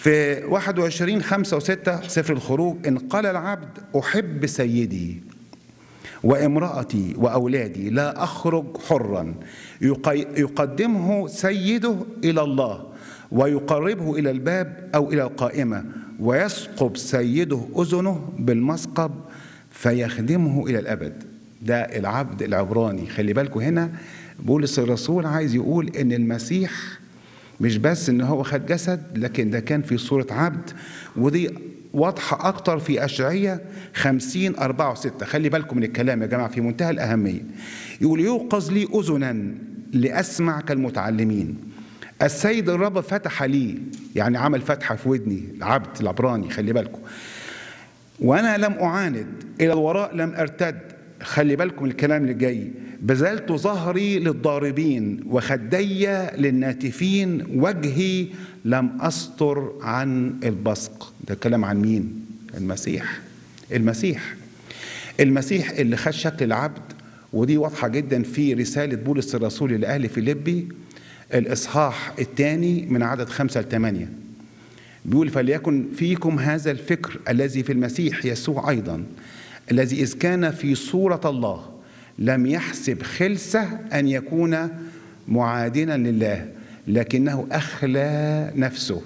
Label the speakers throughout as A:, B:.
A: في 21 5 و6 سفر الخروج إن قال العبد أحب سيدي وامرأتي وأولادي لا أخرج حرا يقي- يقدمه سيده إلى الله ويقربه إلى الباب أو إلى القائمة ويثقب سيده أذنه بالمثقب فيخدمه إلى الأبد ده العبد العبراني خلي بالكم هنا بولس الرسول عايز يقول إن المسيح مش بس ان هو خد جسد لكن ده كان في صورة عبد ودي واضحة أكتر في أشعية خمسين أربعة وستة خلي بالكم من الكلام يا جماعة في منتهى الأهمية يقول يوقظ لي أذنا لأسمع كالمتعلمين السيد الرب فتح لي يعني عمل فتحة في ودني العبد العبراني خلي بالكم وانا لم اعاند الى الوراء لم ارتد خلي بالكم الكلام اللي جاي بذلت ظهري للضاربين وخدي للناتفين وجهي لم استر عن البصق ده كلام عن مين المسيح المسيح المسيح اللي خد شكل العبد ودي واضحة جدا في رسالة بولس الرسول لأهل فيليبي الإصحاح الثاني من عدد خمسة لثمانية بيقول فليكن فيكم هذا الفكر الذي في المسيح يسوع ايضا الذي اذ كان في صوره الله لم يحسب خلسه ان يكون معادنا لله لكنه اخلى نفسه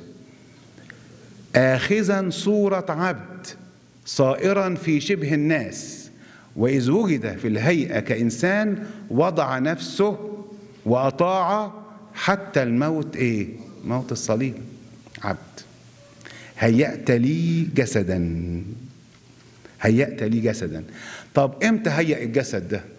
A: اخذا صوره عبد صائرا في شبه الناس واذ وجد في الهيئه كانسان وضع نفسه واطاع حتى الموت ايه موت الصليب عبد هيأت لي جسدا هيأت لي جسدا طب امتى هيأ الجسد ده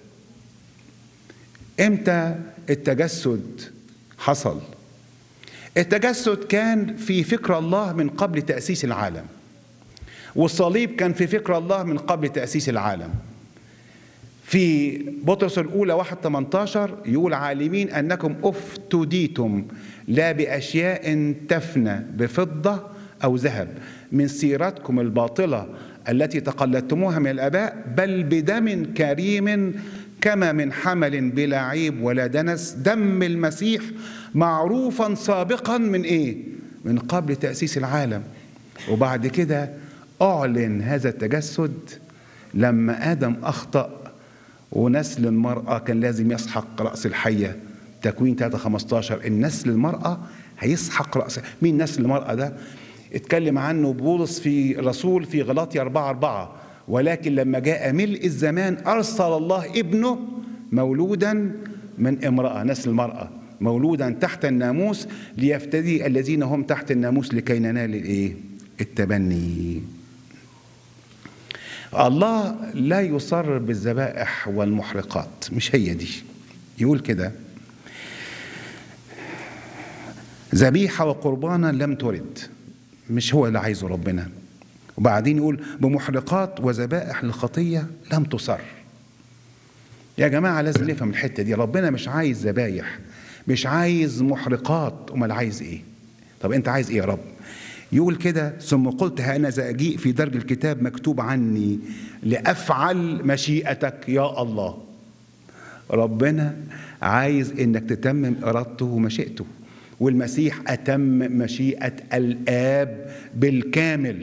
A: امتى التجسد حصل التجسد كان في فكر الله من قبل تأسيس العالم والصليب كان في فكر الله من قبل تأسيس العالم في بطرس الأولى واحد 18 يقول عالمين أنكم افتديتم لا بأشياء تفنى بفضة أو ذهب من سيرتكم الباطلة التي تقلدتموها من الآباء بل بدم كريم كما من حمل بلا عيب ولا دنس دم المسيح معروفا سابقا من إيه؟ من قبل تأسيس العالم وبعد كده أعلن هذا التجسد لما آدم أخطأ ونسل المرأة كان لازم يسحق رأس الحية تكوين 3 15 النسل المرأة هيسحق رأس مين نسل المرأة ده اتكلم عنه بولس في الرسول في غلاطيا 4 4 ولكن لما جاء ملء الزمان أرسل الله ابنه مولودا من امرأة نسل المرأة مولودا تحت الناموس ليفتدي الذين هم تحت الناموس لكي ننال الايه التبني الله لا يصر بالذبائح والمحرقات مش هي دي يقول كده ذبيحة وقربانا لم ترد مش هو اللي عايزه ربنا وبعدين يقول بمحرقات وذبائح للخطية لم تصر يا جماعة لازم نفهم الحتة دي ربنا مش عايز ذبايح مش عايز محرقات امال عايز ايه طب انت عايز ايه يا رب يقول كده ثم قلت ها انا اجيء في درج الكتاب مكتوب عني لافعل مشيئتك يا الله ربنا عايز انك تتمم ارادته ومشيئته والمسيح اتم مشيئه الاب بالكامل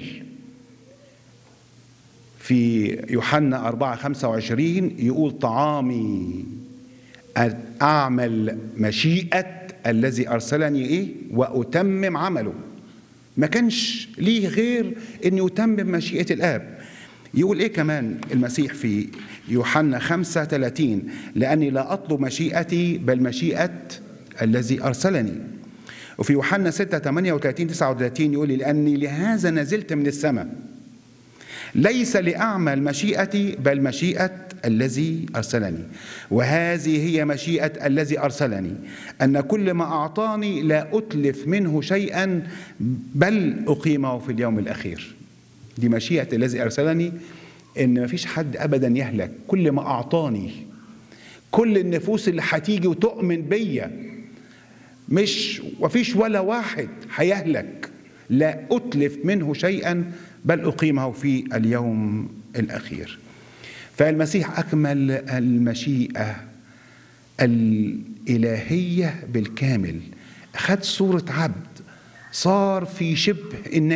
A: في يوحنا 4 25 يقول طعامي أن أعمل مشيئة الذي أرسلني إيه وأتمم عمله ما كانش ليه غير أن يتمم مشيئة الآب يقول إيه كمان المسيح في يوحنا 5 30 لأني لا أطلب مشيئتي بل مشيئة الذي أرسلني وفي يوحنا 6 38 39 يقول لي لأني لهذا نزلت من السماء ليس لأعمل مشيئتي بل مشيئة الذي أرسلني وهذه هي مشيئة الذي أرسلني أن كل ما أعطاني لا أتلف منه شيئا بل أقيمه في اليوم الأخير دي مشيئة الذي أرسلني إن مفيش حد أبدا يهلك كل ما أعطاني كل النفوس اللي هتيجي وتؤمن بيا مش وفيش ولا واحد هيهلك لا أتلف منه شيئا بل أقيمه في اليوم الأخير فالمسيح أكمل المشيئة الإلهية بالكامل أخذ صورة عبد صار في شبه الناس